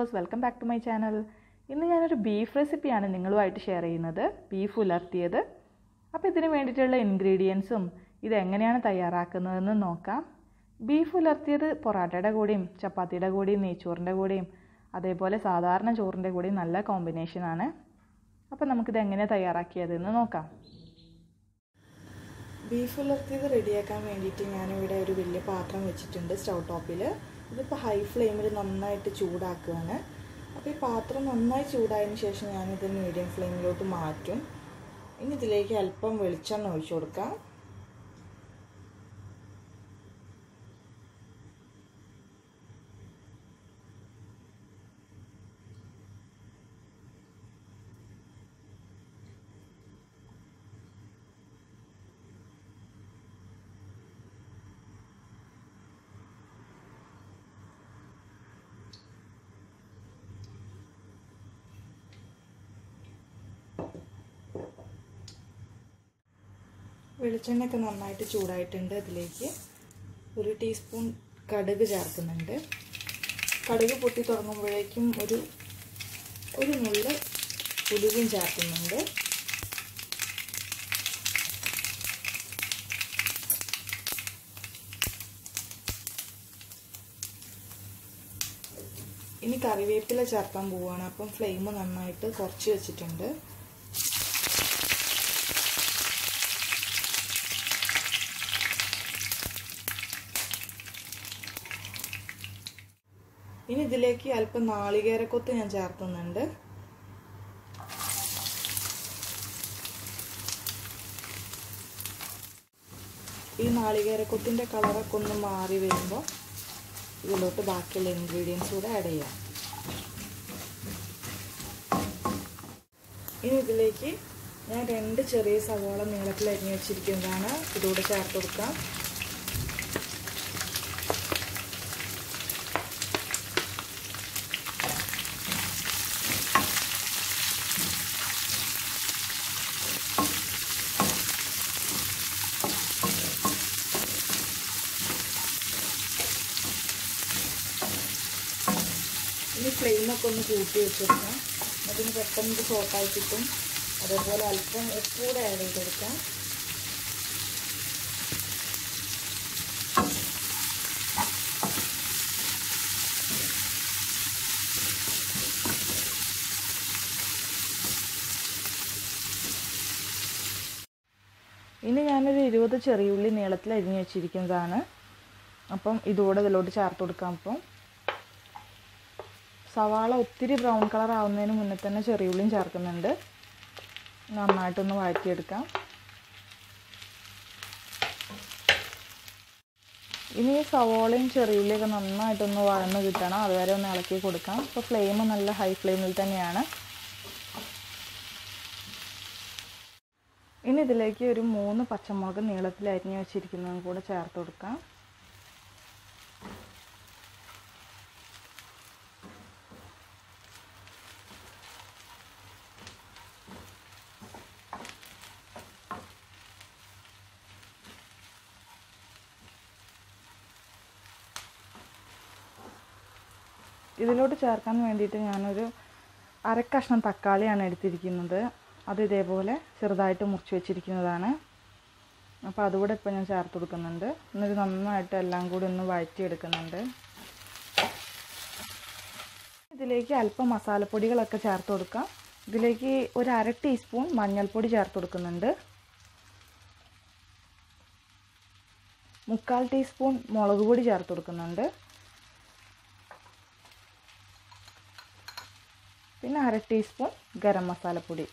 viewers welcome back to my channel ഇന്ന് ഞാനൊരു beef റെസിപ്പിയാണ് നിങ്ങളുമായിട്ട് ഷെയർ ചെയ്യുന്നത് ബീഫ് ഉലർത്തിയത് അപ്പോൾ ഇതിന് വേണ്ടിയിട്ടുള്ള ഇൻഗ്രീഡിയൻസും ഇത് എങ്ങനെയാണ് തയ്യാറാക്കുന്നതെന്ന് നോക്കാം ബീഫ് ഉലർത്തിയത് പൊറാട്ടയുടെ കൂടെയും ചപ്പാത്തിയുടെ കൂടെയും നെയ്ച്ചോറിൻ്റെ കൂടെയും അതേപോലെ സാധാരണ ചോറിൻ്റെ കൂടെയും നല്ല കോമ്പിനേഷനാണ് അപ്പോൾ നമുക്കിത് എങ്ങനെയാണ് തയ്യാറാക്കിയതെന്ന് നോക്കാം ബീഫ് ഉലർത്തിയത് റെഡിയാക്കാൻ വേണ്ടിയിട്ട് ഞാനിവിടെ ഒരു വലിയ പാത്രം വെച്ചിട്ടുണ്ട് സ്റ്റൗ ടോപ്പിൽ ഇതിപ്പോൾ ഹൈ ഫ്ലെയിമിൽ നന്നായിട്ട് ചൂടാക്കുകയാണ് അപ്പോൾ ഈ പാത്രം നന്നായി ചൂടായതിന് ശേഷം ഞാനിത് മീഡിയം ഫ്ലെയിമിലോട്ട് മാറ്റും ഇനി ഇതിലേക്ക് അല്പം വെളിച്ചെണ്ണ ഒഴിച്ചു കൊടുക്കാം വെളിച്ചെണ്ണയൊക്കെ നന്നായിട്ട് ചൂടായിട്ടുണ്ട് അതിലേക്ക് ഒരു ടീസ്പൂൺ കടുക് ചേർക്കുന്നുണ്ട് കടുക് പൊട്ടി തുടങ്ങുമ്പോഴേക്കും ഒരു ഒരു നുള്ള് ഉലുവും ചേർക്കുന്നുണ്ട് ഇനി കറിവേപ്പില ചേർക്കാൻ പോവുകയാണ് അപ്പം ഫ്ലെയിം നന്നായിട്ട് കുറച്ച് വെച്ചിട്ടുണ്ട് ഇനി ഇതിലേക്ക് അല്പം നാളികേരക്കൊത്ത് ഞാൻ ചേർത്തുന്നുണ്ട് ഈ നാളികേരക്കൊത്തിൻ്റെ കളറൊക്കെ ഒന്ന് മാറി വരുമ്പോൾ ഇതിലോട്ട് ബാക്കിയുള്ള ഇൻഗ്രീഡിയൻസ് കൂടെ ആഡ് ചെയ്യാം ഇനി ഇതിലേക്ക് ഞാൻ രണ്ട് ചെറിയ സവോള നീളത്തിൽ അരിഞ്ഞു വെച്ചിരിക്കുന്നതാണ് ഇതുകൂടെ ചേർത്ത് കൊടുക്കാം ഇനി ഫ്ലെയിമൊക്കെ ഒന്ന് കൂട്ടി വെച്ചെടുക്കാം അതിന് പെട്ടെന്ന് ഇത് സോട്ടായി കിട്ടും അതേപോലെ അല്പം ഉപ്പ് കൂടെ ആഡ് ചെയ്ത് കൊടുക്കാം ഇനി ഞാനൊരു ഇരുപത് ചെറിയുള്ളി നീളത്തിൽ അരിഞ്ഞു വെച്ചിരിക്കുന്നതാണ് അപ്പം ഇതുകൂടെ ഇതിലോട്ട് ചേർത്ത് കൊടുക്കാം അപ്പം സവാള ഒത്തിരി ബ്രൗൺ കളർ ആവുന്നതിന് മുന്നേ തന്നെ ചെറിയുള്ളിയും ചേർക്കുന്നുണ്ട് നന്നായിട്ടൊന്ന് വഴറ്റിയെടുക്കാം ഇനി ഈ സവോളയും ചെറിയുള്ളിയൊക്കെ നന്നായിട്ടൊന്ന് വഴന്ന് കിട്ടണം അതുവരെ ഒന്ന് ഇളക്കി കൊടുക്കാം ഇപ്പോൾ ഫ്ലെയിം നല്ല ഹൈ ഫ്ലെയിമിൽ തന്നെയാണ് ഇനി ഇതിലേക്ക് ഒരു മൂന്ന് പച്ചമുളക് നീളത്തിൽ അരിഞ്ഞു വെച്ചിരിക്കുന്നതും കൂടെ ചേർത്ത് കൊടുക്കാം ഇതിലോട്ട് ചേർക്കാൻ വേണ്ടിയിട്ട് ഞാനൊരു അരക്കഷ്ണം തക്കാളിയാണ് എടുത്തിരിക്കുന്നത് അത് ഇതേപോലെ ചെറുതായിട്ട് മുറിച്ച് വെച്ചിരിക്കുന്നതാണ് അപ്പോൾ അതുകൂടെ ഇപ്പോൾ ഞാൻ ചേർത്ത് കൊടുക്കുന്നുണ്ട് എന്നിട്ട് നന്നായിട്ട് എല്ലാം കൂടി ഒന്ന് വഴറ്റിയെടുക്കുന്നുണ്ട് ഇതിലേക്ക് അല്പം മസാലപ്പൊടികളൊക്കെ ചേർത്ത് കൊടുക്കാം ഇതിലേക്ക് ഒരു അര ടീസ്പൂൺ മഞ്ഞൾപ്പൊടി ചേർത്ത് കൊടുക്കുന്നുണ്ട് മുക്കാൽ ടീസ്പൂൺ മുളക് പൊടി ചേർത്ത് കൊടുക്കുന്നുണ്ട് പിന്നെ അര ടീസ്പൂൺ ഗരം മസാലപ്പൊടി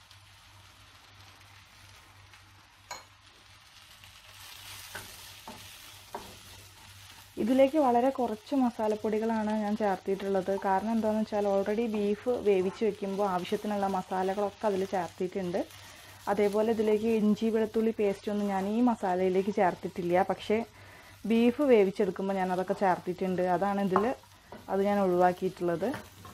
ഇതിലേക്ക് വളരെ കുറച്ച് മസാലപ്പൊടികളാണ് ഞാൻ ചേർത്തിട്ടുള്ളത് കാരണം എന്താണെന്ന് വെച്ചാൽ ഓൾറെഡി ബീഫ് വേവിച്ച് വെക്കുമ്പോൾ ആവശ്യത്തിനുള്ള മസാലകളൊക്കെ അതിൽ ചേർത്തിട്ടുണ്ട് അതേപോലെ ഇതിലേക്ക് ഇഞ്ചി വെളുത്തുള്ളി പേസ്റ്റ് ഒന്നും ഞാൻ ഈ മസാലയിലേക്ക് ചേർത്തിട്ടില്ല പക്ഷേ ബീഫ് വേവിച്ചെടുക്കുമ്പോൾ ഞാൻ അതൊക്കെ ചേർത്തിട്ടുണ്ട് അതാണ് ഇതിൽ അത് ഞാൻ ഒഴിവാക്കിയിട്ടുള്ളത്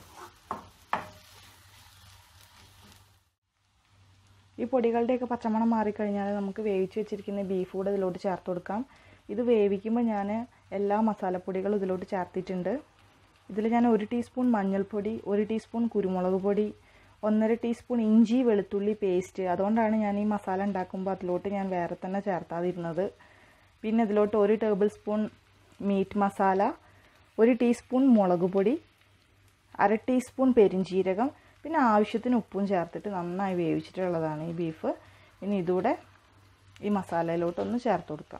ഈ പൊടികളുടെയൊക്കെ പച്ചമണം മാറിക്കഴിഞ്ഞാൽ നമുക്ക് വേവിച്ച് വെച്ചിരിക്കുന്ന ബീഫ് കൂടെ ഇതിലോട്ട് ചേർത്ത് കൊടുക്കാം ഇത് വേവിക്കുമ്പോൾ ഞാൻ എല്ലാ മസാലപ്പൊടികളും ഇതിലോട്ട് ചേർത്തിട്ടുണ്ട് ഇതിൽ ഞാൻ ഒരു ടീസ്പൂൺ മഞ്ഞൾപ്പൊടി ഒരു ടീസ്പൂൺ കുരുമുളക് പൊടി ഒന്നര ടീസ്പൂൺ ഇഞ്ചി വെളുത്തുള്ളി പേസ്റ്റ് അതുകൊണ്ടാണ് ഞാൻ ഈ മസാല ഉണ്ടാക്കുമ്പോൾ അതിലോട്ട് ഞാൻ വേറെ തന്നെ ചേർത്താതിരുന്നത് പിന്നെ ഇതിലോട്ട് ഒരു ടേബിൾ സ്പൂൺ മീറ്റ് മസാല ഒരു ടീസ്പൂൺ മുളക് പൊടി അര ടീസ്പൂൺ പെരിഞ്ജീരകം പിന്നെ ആവശ്യത്തിന് ഉപ്പും ചേർത്തിട്ട് നന്നായി വേവിച്ചിട്ടുള്ളതാണ് ഈ ബീഫ് ഇനി ഇതൂടെ ഈ മസാലയിലോട്ടൊന്ന് ചേർത്ത് കൊടുക്കാം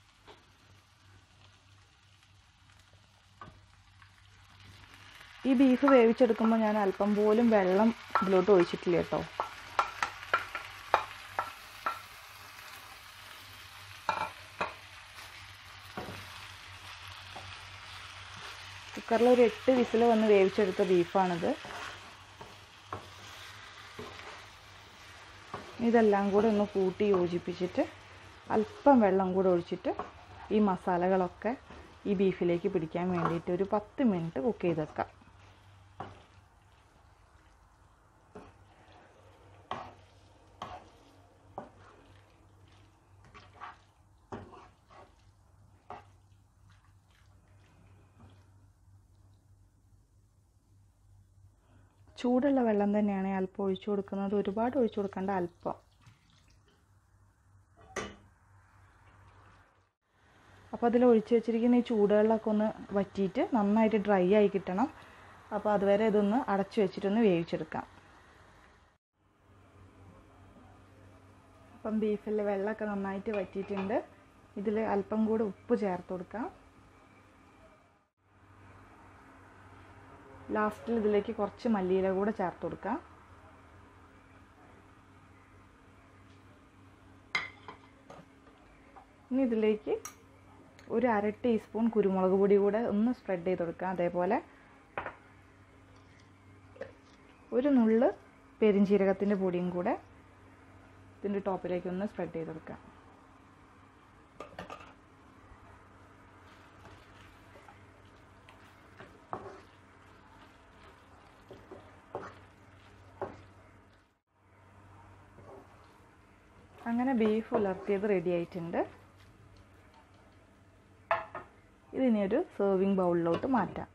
ഈ ബീഫ് വേവിച്ചെടുക്കുമ്പോൾ ഞാൻ അല്പം പോലും വെള്ളം ഇതിലോട്ട് ഒഴിച്ചിട്ടില്ല കേട്ടോ കുക്കറിൽ ഒരു എട്ട് വിസിൽ വന്ന് വേവിച്ചെടുത്ത ബീഫാണിത് ഇതെല്ലാം കൂടെ ഒന്ന് കൂട്ടി യോജിപ്പിച്ചിട്ട് അല്പം വെള്ളം കൂടെ ഒഴിച്ചിട്ട് ഈ മസാലകളൊക്കെ ഈ ബീഫിലേക്ക് പിടിക്കാൻ വേണ്ടിയിട്ട് ഒരു പത്ത് മിനിറ്റ് കുക്ക് ചെയ്ത് വെക്കാം ചൂടുള്ള വെള്ളം തന്നെയാണ് അല്പം ഒഴിച്ചു കൊടുക്കുന്നത് ഒരുപാട് ഒഴിച്ചു കൊടുക്കേണ്ട അല്പം അപ്പോൾ അതിൽ ഒഴിച്ച് വെച്ചിരിക്കുന്ന ഈ ചൂടുവെള്ളമൊക്കെ ഒന്ന് വറ്റിയിട്ട് നന്നായിട്ട് ഡ്രൈ ആയി കിട്ടണം അപ്പോൾ അതുവരെ ഇതൊന്ന് അടച്ചു വെച്ചിട്ടൊന്ന് വേവിച്ചെടുക്കാം അപ്പം ബീഫിൽ വെള്ളമൊക്കെ നന്നായിട്ട് വറ്റിയിട്ടുണ്ട് ഇതിൽ അല്പം കൂടെ ഉപ്പ് ചേർത്ത് കൊടുക്കാം ലാസ്റ്റിൽ ഇതിലേക്ക് കുറച്ച് മല്ലിയില കൂടെ ചേർത്ത് കൊടുക്കാം ഇനി ഇതിലേക്ക് ഒരു അര ടീസ്പൂൺ കുരുമുളക് പൊടി കൂടെ ഒന്ന് സ്പ്രെഡ് ചെയ്ത് കൊടുക്കാം അതേപോലെ ഒരു നുള്ള് പെരിഞ്ചീരകത്തിൻ്റെ പൊടിയും കൂടെ ഇതിൻ്റെ ടോപ്പിലേക്ക് ഒന്ന് സ്പ്രെഡ് ചെയ്ത് കൊടുക്കാം അങ്ങനെ ബീഫ് ഉലർത്തിയത് റെഡി ആയിട്ടുണ്ട് ഇതിനി ഒരു സെർവിങ് ബൗളിലോട്ട് മാറ്റാം